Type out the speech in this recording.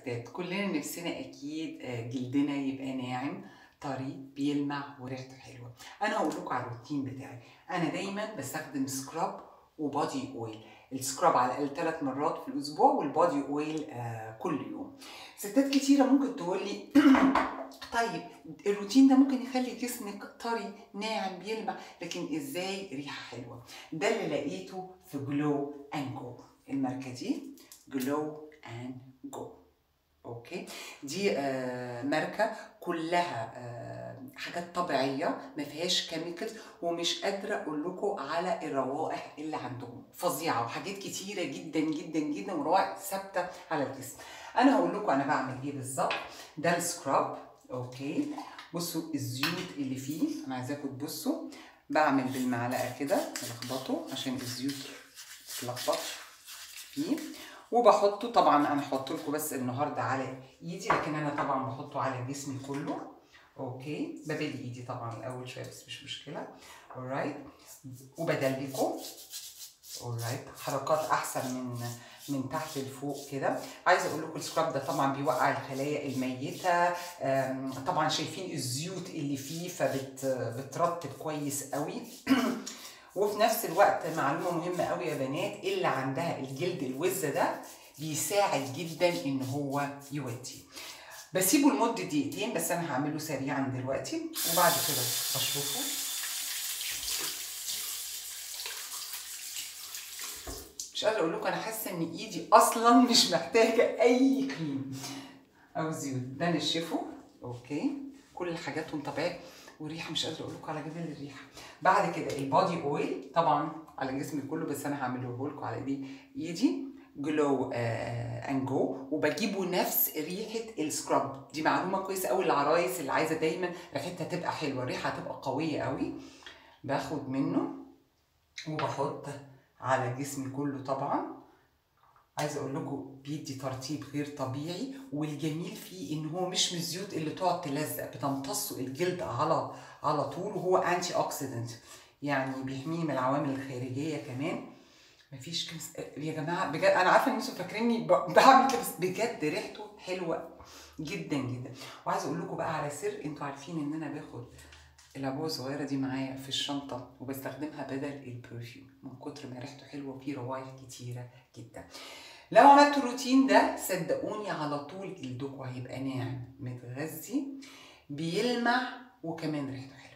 ستات كلنا نفسنا اكيد آه، جلدنا يبقى ناعم طري بيلمع وريحته حلوه انا هقول لكم على الروتين بتاعي انا دايما بستخدم سكراب وبادي اويل السكراب على الاقل ثلاث مرات في الاسبوع والبادي اويل آه كل يوم ستات كتيره ممكن تقول لي طيب الروتين ده ممكن يخلي جسمك طري ناعم بيلمع لكن ازاي ريحه حلوه ده اللي لقيته في جلو اند جو الماركه دي جلو اند جو اوكي دي آه ماركه كلها آه حاجات طبيعيه ما فيهاش كيميكالز ومش قادره اقول لكم على الروائح اللي عندهم فظيعه وحاجات كتيره جدا جدا جدا وروائح ثابته على الجسم انا هقول لكم انا بعمل ايه بالظبط ده السكراب اوكي بصوا الزيوت اللي فيه انا عايزاكم تبصوا بعمل بالمعلقه كده بلخبطه عشان الزيوت تتلخبطش فيه وبحطه طبعا انا هحط لكم بس النهارده على ايدي لكن انا طبعا بحطه على جسمي كله اوكي ببل ايدي طبعا الاول شويه بس مش مشكله alright وبدلكه alright حركات احسن من من تحت لفوق كده عايزه اقول لكم السكراب ده طبعا بيوقع الخلايا الميته أم، طبعا شايفين الزيوت اللي فيه فبترطب كويس قوي وفي نفس الوقت معلومه مهمه قوي يا بنات اللي عندها الجلد الوزه ده بيساعد جدا ان هو يودي بسيبه لمده دقيقتين بس انا هعمله سريعا دلوقتي وبعد كده بشربه مش قادره اقول لكم انا حاسه ان ايدي اصلا مش محتاجه اي كريم او زيوت ده نشفه اوكي كل حاجاتهم طبيعيه وريحه مش قادره اقول لكم على جمال الريحه بعد كده البادي اويل طبعا على جسمي كله بس انا هعمله لكم على ايدي ايدي جلو اند جو وبجيبه نفس ريحه السكراب دي معلومه كويسه قوي للعرايس اللي عايزه دايما ريحتها تبقى حلوه الريحه هتبقى قويه قوي باخد منه وبحط على جسمي كله طبعا عايزه اقول لكم بيدي ترطيب غير طبيعي والجميل فيه ان هو مش من الزيوت اللي تقعد تلزق بتمتص الجلد على على طول وهو انتي اوكسيدنت يعني بيحميه من العوامل الخارجيه كمان مفيش كمس... يا جماعه بجد انا عارفه ان انتوا فاكريني ب- بعمل كده بس بجد ريحته حلوه جدا جدا وعايزه اقول لكم بقى على سر انتوا عارفين ان انا باخد العبوه الصغيره دي معايا في الشنطه وبستخدمها بدل البرفيوم من كتر ما ريحته حلوه وفيه روايح كتيره جدا لو عملتوا الروتين ده صدقوني على طول جلدكم هيبقى ناعم متغذي بيلمع وكمان ريحته حلوه